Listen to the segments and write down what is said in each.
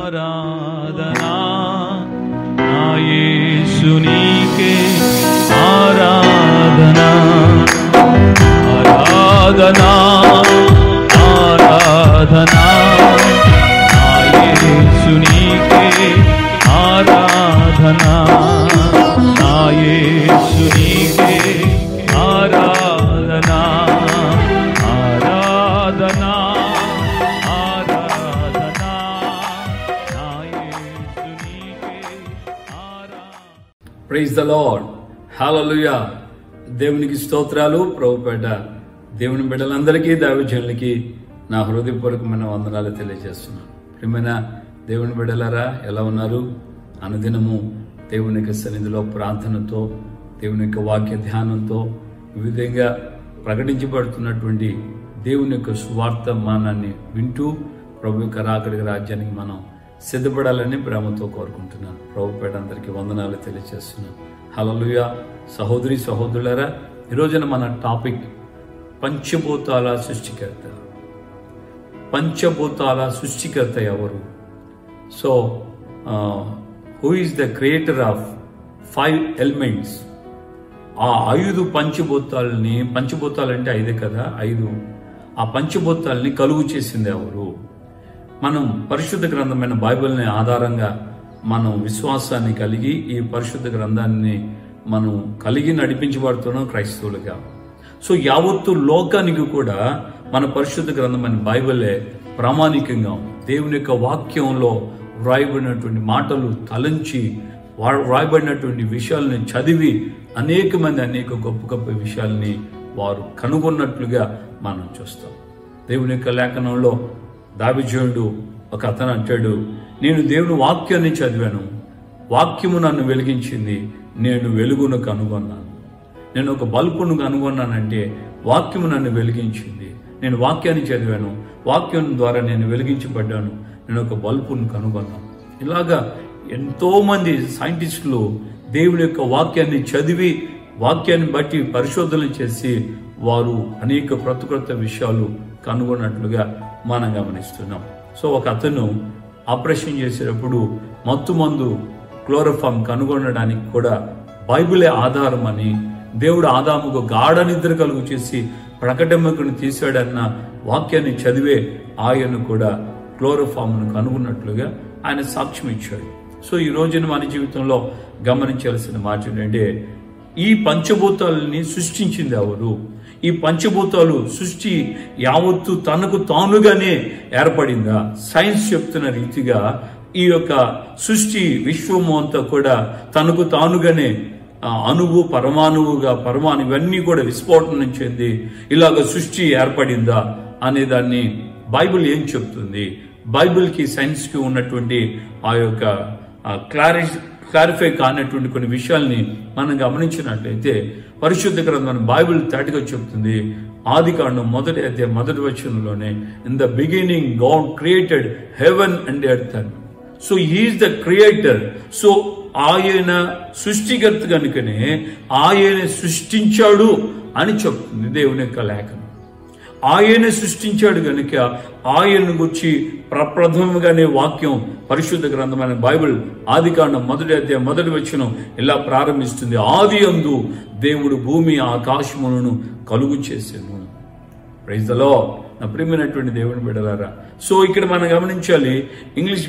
ఆరాధనా నా యేసునికే ఆరాధనా ఆరాధనా ఆరాధనా నా యేసునికే ఆరాధనా నా యేసునికే ఆరాధనా ఆరాధనా ఆరాధనా నా యేసునికే ఆరాధనా ప్రైజ్ ద లార్డ్ హల్లెలూయా దేవునికి స్తోత్రాలు ప్రభుపేట దేవుని బిడ్డలందరికీ దైవజనులకి నా హృదయపూర్వకమైన వందనాలు తెలియజేస్తున్నాను ప్రియమైన దేవుని బిడ్డలారా ఎలా ఉన్నారు అనుదినము దేవుని యొక్క సన్నిధిలో ప్రార్థనతో దేవుని యొక్క వాక్య ధ్యానంతో ఈ విధంగా ప్రకటించబడుతున్నటువంటి దేవుని యొక్క సువార్త మానాన్ని వింటూ ప్రభు యొక్క రాకడికి రాజ్యానికి మనం సిద్ధపడాలని ప్రేమతో కోరుకుంటున్నాను ప్రభుపేట అందరికీ వందనాలు తెలియజేస్తున్నాను హలలుయ సహోదరి సహోదరులారా ఈరోజున మన టాపిక్ పంచభూతాల సృష్టికర్త పంచభూతాల సృష్టికర్త ఎవరు so who is the creator of five elements ఆ ఐదు పంచభూతాలని పంచభూతాలు అంటే ఐదే కదా ఐదు ఆ పంచభూతాలని కలుగు చేసింది ఎవరు మనం పరిశుద్ధ గ్రంథమైన బైబిల్ని ఆధారంగా మనం విశ్వాసాన్ని కలిగి ఈ పరిశుద్ధ గ్రంథాన్ని మనం కలిగి నడిపించబడుతున్నాం క్రైస్తవులుగా సో యావత్తు లోకానికి కూడా మన పరిశుద్ధ గ్రంథమైన బైబిలే ప్రామాణికంగా ఉంది. దేవుని యొక్క వాక్యంలో వ్రాయబడినటువంటి మాటలు తలంచి వా- వ్రాయబడినటువంటి విషయాలని చదివి అనేక మంది అనేక గొప్ప గొప్ప విషయాల్ని వారు కనుగొన్నట్లుగా మనం చూస్తాం దేవుని యొక్క లేఖనంలో దావిజయుడు ఒక అతను అంటాడు నేను దేవుని వాక్యాన్ని చదివాను వాక్యము నన్ను వెలిగించింది నేను వెలుగును కనుగొన్నాను నేను ఒక బల్బును కనుగొన్నానంటే వాక్యము నన్ను వెలిగించింది నేను వాక్యాన్ని చదివాను వాక్యం ద్వారా నేను వెలిగించబడ్డాను నేను ఒక బల్బును కనుగొన్నాను ఇలాగా ఎంతో మంది సైంటిస్టులు దేవుని యొక్క వాక్యాన్ని చదివి వాక్యాన్ని బట్టి పరిశోధనలు చేసి వారు అనేక కొత్త కొత్త విషయాలు కనుగొన్నట్లుగా మనం గమనిస్తున్నాం సో ఒక అతను ఆపరేషన్ చేసేటప్పుడు మత్తు మందు క్లోరోఫామ్ కనుగొనడానికి కూడా బైబిలే ఆధారం అని దేవుడు ఆదాముకు గాఢ నిద్ర కలుగు చేసి ప్రకటమకుని తీశాడన్న వాక్యాన్ని చదివే ఆయన కూడా క్లోరోఫామ్ను కనుగొన్నట్లుగా ఆయన సాక్ష్యం ఇచ్చాడు సో ఈ రోజున మన జీవితంలో గమనించాల్సిన మాట ఏంటంటే ఈ పంచభూతాలని సృష్టించింది ఎవరు ఈ పంచభూతాలు సృష్టి యావత్తు తనకు తానుగానే ఏర్పడిందా సైన్స్ చెప్తున్న రీతిగా ఈ యొక్క సృష్టి విశ్వము అంతా కూడా తనకు తానుగానే ఆ, అణువు పరమాణువుగా పరమాణు ఇవన్నీ కూడా విస్ఫోటనం చెంది ఇలాగ సృష్టి ఏర్పడిందా అనే దాన్ని బైబిల్ ఏం చెప్తుంది బైబిల్కి సైన్స్కి ఉన్నటువంటి ఆ యొక్క క్లారి క్లారిఫై కానటువంటి కొన్ని విషయాల్ని మనం గమనించినట్లయితే పరిశుద్ధ గ్రంథం బైబిల్ తేటగా చెప్తుంది ఆది కాండం మొదటి అయితే మొదటి వచనంలోనే in the beginning God created heaven and earth అని so is the creator so ఆయన సృష్టికర్త కనుకనే ఆయన సృష్టించాడు అని చెప్తుంది దేవుని యొక్క లేఖనం ఆయన సృష్టించాడు గనుక ఆయన గురించి ప్రప్రథమంగానే వాక్యం పరిశుద్ధ గ్రంథమైన బైబిల్ ఆది కాండం మొదటి అధ్యాయం మొదటి వచనం ఇలా ప్రారంభిస్తుంది ఆది అందు దేవుడు భూమి ఆకాశములను కలుగు చేసాను ప్రైజ్ ద లో నా ప్రియమైనటువంటి దేవుని బిడ్డలారా సో ఇక్కడ మనం గమనించాలి English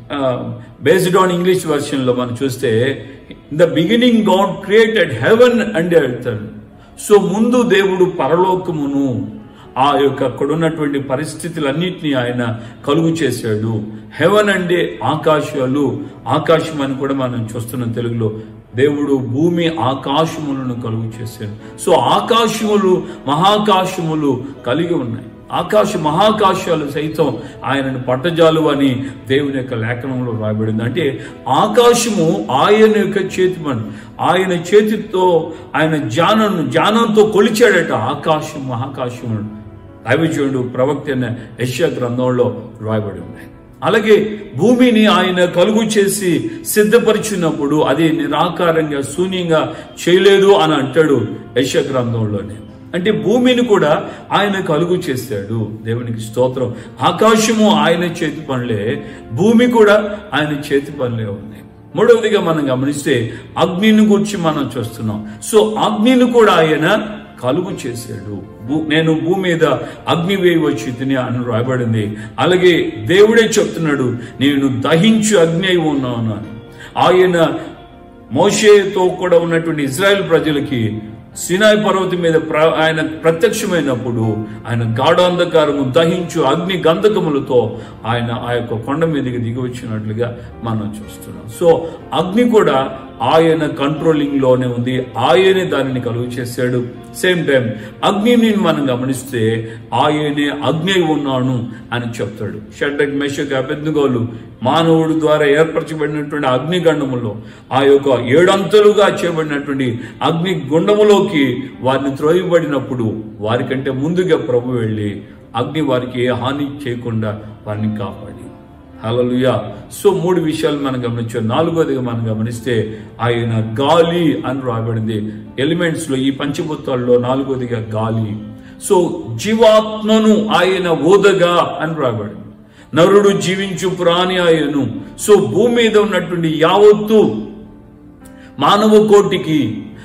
based on English version లో మనం చూస్తే the beginning God created heaven and earth so ముందు దేవుడు పరలోకమును ఆ యొక్క అక్కడ ఉన్నటువంటి పరిస్థితులన్నింటినీ ఆయన కలుగు చేశాడు హెవెన్ అంటే ఆకాశాలు ఆకాశం అని కూడా మనం చూస్తున్నాం తెలుగులో దేవుడు భూమి ఆకాశములను కలుగు చేశాడు సో ఆకాశములు మహాకాశములు కలిగి ఉన్నాయి ఆకాశ మహాకాశాలు సైతం ఆయనను పట్టజాలు అని దేవుని యొక్క లేఖనంలో రాయబడింది అంటే ఆకాశము ఆయన యొక్క చేతి పని ఆయన చేతితో ఆయన జ్ఞానం జ్ఞానంతో కొలిచాడట ఆకాశం మహాకాశములను దైవజనుడు ప్రవక్త అయిన యెషయా గ్రంథంలో రాయబడి ఉన్నాయి అలాగే భూమిని ఆయన కలుగు చేసి సిద్ధపరిచినప్పుడు అది నిరాకారంగా శూన్యంగా చేయలేదు అని అంటాడు యశ గ్రంథంలోనే అంటే భూమిని కూడా ఆయన కలుగు చేశాడు దేవునికి స్తోత్రం ఆకాశము ఆయన చేతి పనులే భూమి కూడా ఆయన చేతి పనులే ఉంది మూడవదిగా మనం గమనిస్తే అగ్నిని గురించి మనం చూస్తున్నాం సో అగ్నిని కూడా ఆయన కలుగు చేశాడు భూ నేను భూమి మీద అగ్ని వేయవచ్చు తిని అని రాయబడింది అలాగే దేవుడే చెప్తున్నాడు నేను దహించు అగ్ని అయి ఉన్నాను అని ఆయన మోషేతో కూడా ఉన్నటువంటి ఇజ్రాయెల్ ప్రజలకి సినాయి పర్వతం మీద ప్ర ఆయన ప్రత్యక్షమైనప్పుడు ఆయన గాఢాంధకారము దహించు అగ్ని గంధకములతో ఆయన ఆ యొక్క కొండ మీదకి దిగి వచ్చినట్లుగా మనం చూస్తున్నాం సో అగ్ని కూడా ఆయన కంట్రోలింగ్ లోనే ఉంది ఆయనే దానిని కలుగు చేశాడు సేమ్ టైం అగ్నిని మనం గమనిస్తే ఆయనే అగ్ని అయి ఉన్నాను అని చెప్తాడు షడ్డక్ మెషక్ అబెద్దుగోలు మానవుడు ద్వారా ఏర్పరచబడినటువంటి అగ్ని గండములో ఆ యొక్క ఏడంతలుగా చేయబడినటువంటి అగ్ని గుండములోకి వారిని త్రోయబడినప్పుడు వారికంటే ముందుగా ప్రభు వెళ్ళి అగ్ని వారికి ఏ హాని చేయకుండా వారిని కాపాడి హలలుయా సో మూడు విషయాలు మనం గమనించాం నాలుగోదిగా మనం గమనిస్తే ఆయన గాలి అని రాబడింది ఎలిమెంట్స్ లో ఈ పంచభూతాల్లో నాలుగోదిగా గాలి సో జీవాత్మను ఆయన ఓదగా అని రాబడింది నరుడు జీవించు ప్రాణి ఆయను సో భూమి మీద ఉన్నటువంటి యావత్తు మానవ కోటికి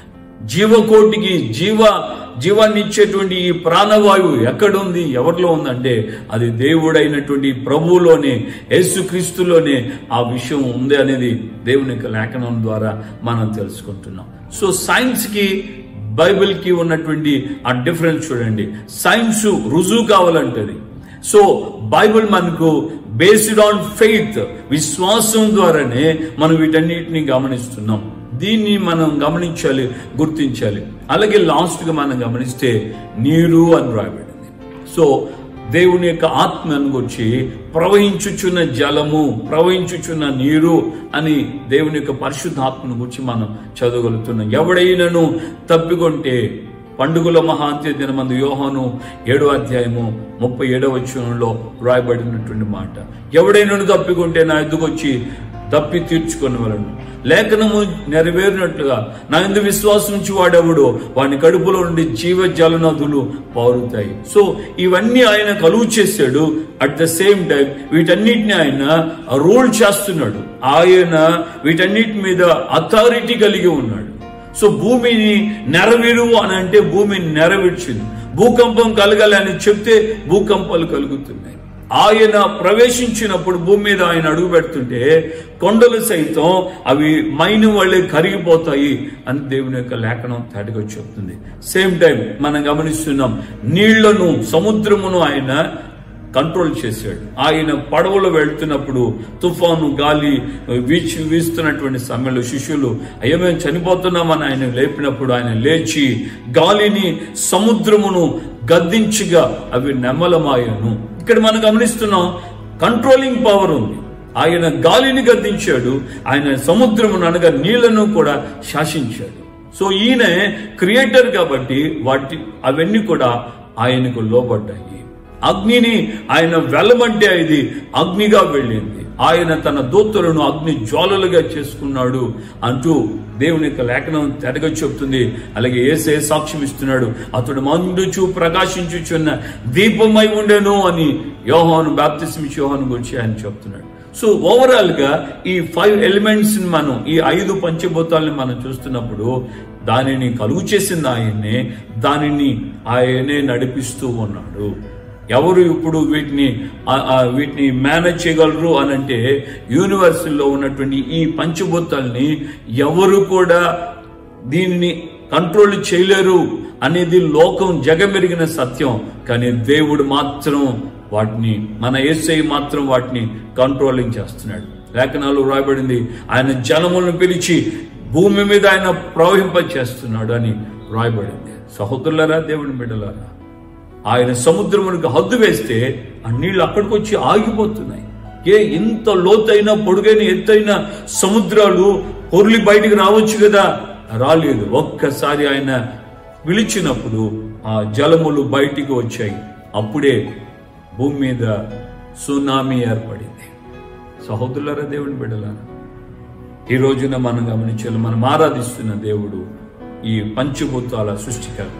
జీవకోటికి జీవ జీవాన్ని ఇచ్చేటువంటి ఈ ప్రాణవాయువు ఎక్కడుంది ఎవరిలో ఉందంటే అది దేవుడైనటువంటి ప్రభువులోనే యేసుక్రీస్తులోనే ఆ విషయం ఉంది అనేది దేవుని యొక్క లేఖనం ద్వారా మనం తెలుసుకుంటున్నాం సో సైన్స్ కి బైబిల్ కి ఉన్నటువంటి ఆ డిఫరెన్స్ చూడండి సైన్స్ రుజువు కావాలంటది సో బైబిల్ మనకు బేస్డ్ ఆన్ ఫెయిత్ విశ్వాసం ద్వారానే మనం వీటన్నిటిని గమనిస్తున్నాం దీన్ని మనం గమనించాలి గుర్తించాలి అలాగే లాస్ట్ గా మనం గమనిస్తే నీరు అని రాయబడింది సో దేవుని యొక్క ఆత్మను గురించి ప్రవహించుచున్న జలము ప్రవహించుచున్న నీరు అని దేవుని యొక్క పరిశుద్ధాత్మను గురించి మనం చదవగలుగుతున్నాం ఎవడైనను తప్పికొంటే పండుగల మహాంత్య దినమందు యోహాను ఏడో అధ్యాయము ముప్పై ఏడవ వచనంలో రాయబడినటువంటి మాట ఎవడైనా తప్పికొంటే నా ఎద్దుకు వచ్చి తప్పి తీర్చుకుని వలను లేఖనము నెరవేరినట్లుగా నా ఎందు విశ్వాసం నుంచి వాడెవడో వాని కడుపులో నుండి జీవ జలనదులు పారుతాయి సో ఇవన్నీ ఆయన కలుగు చేశాడు అట్ ద సేమ్ టైం వీటన్నిటిని ఆయన రూల్ చేస్తున్నాడు ఆయన వీటన్నిటి మీద అథారిటీ కలిగి ఉన్నాడు సో భూమిని నెరవేరు అని అంటే భూమిని నెరవేర్చింది భూకంపం కలగాలి అని చెప్తే భూకంపాలు కలుగుతున్నాయి ఆయన ప్రవేశించినప్పుడు భూమి మీద ఆయన అడుగు పెడుతుంటే కొండలు సైతం అవి మైను వల్లే కరిగిపోతాయి అని దేవుని యొక్క లేఖనం తేటగా చెప్తుంది సేమ్ టైం మనం గమనిస్తున్నాం నీళ్లను సముద్రమును ఆయన కంట్రోల్ చేశాడు ఆయన పడవలో వెళ్తున్నప్పుడు తుఫాను గాలి వీచి వీస్తున్నటువంటి సమయంలో శిష్యులు అయ్యో మేము చనిపోతున్నామని ఆయన లేపినప్పుడు ఆయన లేచి గాలిని సముద్రమును గద్దించిగా అవి నెమ్మలమాయను ఇక్కడ మనం గమనిస్తున్నాం కంట్రోలింగ్ పవర్ ఉంది ఆయన గాలిని గద్దించాడు ఆయన సముద్రమును అనగా నీళ్లను కూడా శాసించాడు సో ఈయన క్రియేటర్ కాబట్టి వాటి అవన్నీ కూడా ఆయనకు లోబడ్డాయి అగ్నిని ఆయన వెళ్ళమంటే ఇది అగ్నిగా వెళ్ళింది ఆయన తన దూతలను అగ్ని జ్వాలలుగా చేసుకున్నాడు అంటూ దేవుని యొక్క లేఖనం తెడగా చెప్తుంది అలాగే ఏసే సాక్ష్యం ఇస్తున్నాడు అతడు మండుచు ప్రకాశించుచున్న దీపమై ఉండెను అని యోహాను బాప్తిస్మిచ్ యోహాను గురించి ఆయన చెప్తున్నాడు సో ఓవరాల్ గా ఈ ఫైవ్ ఎలిమెంట్స్ మనం ఈ ఐదు పంచభూతాలని మనం చూస్తున్నప్పుడు దానిని కలుగు చేసింది ఆయన్నే దానిని ఆయనే నడిపిస్తూ ఉన్నాడు ఎవరు ఇప్పుడు వీటిని ఆ- ఆ వీటిని మేనేజ్ చేయగలరు అని అంటే యూనివర్సిటీలో ఉన్నటువంటి ఈ పంచభూతాల్ని ఎవరు కూడా దీనిని కంట్రోల్ చేయలేరు అనేది లోకం జగమెరిగిన సత్యం కానీ దేవుడు మాత్రం వాటిని మన ఏసై మాత్రం వాటిని కంట్రోలింగ్ చేస్తున్నాడు లేఖనాలు రాయబడింది ఆయన జనములను పిలిచి భూమి మీద ఆయన ప్రవహింప చేస్తున్నాడు అని రాయబడింది సహోదరులారా దేవుని బిడ్డలారా ఆయన సముద్రమునికి హద్దు వేస్తే ఆ నీళ్లు అక్కడికి వచ్చి ఆగిపోతున్నాయి ఏ ఇంత లోతైన పొడుగైన ఎత్తైన సముద్రాలు పొర్లి బయటికి రావచ్చు కదా రాలేదు ఒక్కసారి ఆయన పిలిచినప్పుడు ఆ జలములు బయటికి వచ్చాయి అప్పుడే భూమి మీద సునామీ ఏర్పడింది సహోదరులారా దేవుని బిడ్డలారా ఈ రోజున మనం గమనించాలి మనం ఆరాధిస్తున్న దేవుడు ఈ పంచభూతాల సృష్టికర్త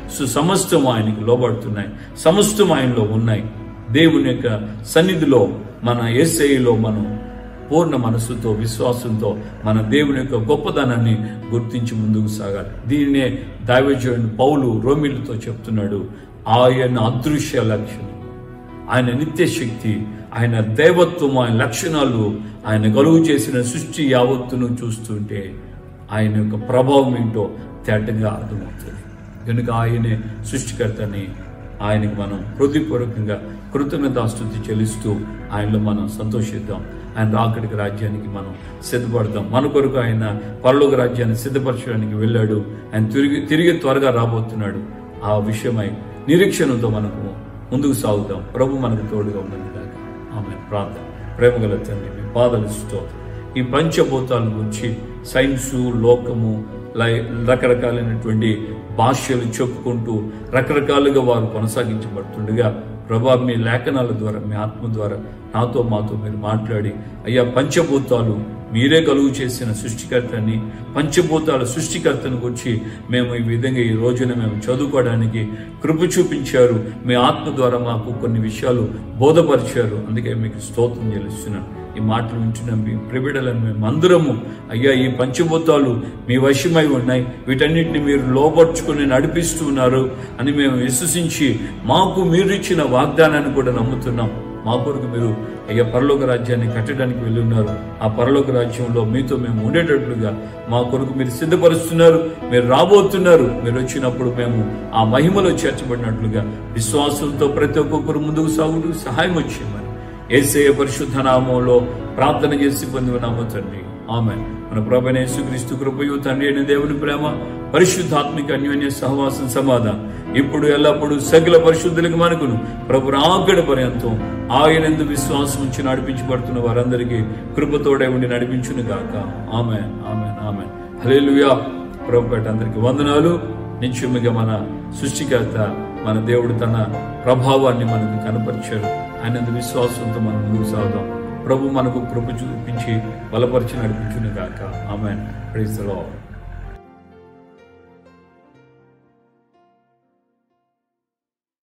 సో సమస్తం ఆయనకి లోబడుతున్నాయి సమస్తం ఆయనలో ఉన్నాయి దేవుని యొక్క సన్నిధిలో మన ఏసైలో మనం పూర్ణ మనస్సుతో విశ్వాసంతో మన దేవుని యొక్క గొప్పదనాన్ని గుర్తించి ముందుకు సాగాలి దీన్నే దైవజనుడు పౌలు రోమిలతో చెప్తున్నాడు ఆయన అదృశ్య లక్షణం ఆయన నిత్య శక్తి ఆయన దైవత్వం ఆయన లక్షణాలు ఆయన గలుగు చేసిన సృష్టి యావత్తును చూస్తుంటే ఆయన యొక్క ప్రభావం ఏంటో తేటగా అర్థమవుతుంది కనుక ఆయనే సృష్టికర్తని ఆయనకు మనం హృదయపూర్వకంగా కృతజ్ఞతాస్తుతి చెల్లిస్తూ ఆయనలో మనం సంతోషిద్దాం ఆయన రాకడికి రాజ్యానికి మనం సిద్ధపడదాం మన కొరకు ఆయన పరలోక రాజ్యాన్ని సిద్ధపరచడానికి వెళ్ళాడు ఆయన తిరిగి తిరిగి త్వరగా రాబోతున్నాడు ఆ విషయమై నిరీక్షణతో మనకు ముందుకు సాగుదాం ప్రభు మనకు తోడుగా ఉండదు కాక ఆమె ప్రార్థన ప్రేమగల తండ్రి మీ పాదాలు స్తోత్రం ఈ పంచభూతాల గురించి సైన్సు లోకము లై రకరకాలైనటువంటి భాష్యలు చెప్పుకుంటూ రకరకాలుగా వారు కొనసాగించబడుతుండగా ప్రభా మీ లేఖనాల ద్వారా మీ ఆత్మ ద్వారా నాతో మాతో మీరు మాట్లాడి అయ్యా పంచభూతాలు మీరే కలుగు చేసిన సృష్టికర్తని పంచభూతాల సృష్టికర్తను గురించి మేము ఈ విధంగా ఈ రోజున మేము చదువుకోవడానికి కృప చూపించారు మీ ఆత్మ ద్వారా మాకు కొన్ని విషయాలు బోధపరిచారు అందుకే మీకు స్తోత్రం చెల్లిస్తున్నాను ఈ మాటలు వింటున్న మీ ప్రిబిడలను మేము అందరము అయ్యా ఈ పంచభూతాలు మీ వశమై ఉన్నాయి వీటన్నిటిని మీరు లోపరుచుకుని నడిపిస్తున్నారు అని మేము విశ్వసించి మాకు మీరు ఇచ్చిన వాగ్దానాన్ని కూడా నమ్ముతున్నాం మా కొరకు మీరు అయ్యా పరలోక రాజ్యాన్ని కట్టడానికి వెళ్ళి ఉన్నారు ఆ పరలోక రాజ్యంలో మీతో మేము ఉండేటట్లుగా మా కొరకు మీరు సిద్ధపరుస్తున్నారు మీరు రాబోతున్నారు మీరు వచ్చినప్పుడు మేము ఆ మహిమలో చేర్చబడినట్లుగా విశ్వాసంతో ప్రతి ఒక్కొక్కరు ముందుకు సాగుతూ సహాయం వచ్చేయమని ఏసయ పరిశుద్ధ నామంలో ప్రార్థన చేసి పొంది ఉన్నాము తండ్రి ఆమె మన ప్రభైన యేసుక్రీస్తు కృపయు తండ్రి అయిన దేవుని ప్రేమ పరిశుద్ధాత్మిక అన్యోన్య సహవాసం సమాధానం ఇప్పుడు ఎల్లప్పుడూ సకల పరిశుద్ధులకు మనకును ప్రభు రాకడ పర్యంతం ఆయనందు విశ్వాసం ఉంచి నడిపించబడుతున్న వారందరికీ కృపతోడే ఉండి నడిపించును గాక ఆమె ఆమె ఆమె హలేలుయా ప్రభు పేట అందరికి వందనాలు నిత్యముగా మన సృష్టికర్త మన దేవుడు తన ప్రభావాన్ని మనకు కనపరిచారు ఆయనందు విశ్వాసంతో మనం ముందుకు సాగుదాం ప్రభు మనకు కృప చూపించి బలపరిచి నడిపించును గాక ఆమె ప్రైజ్ ద లార్డ్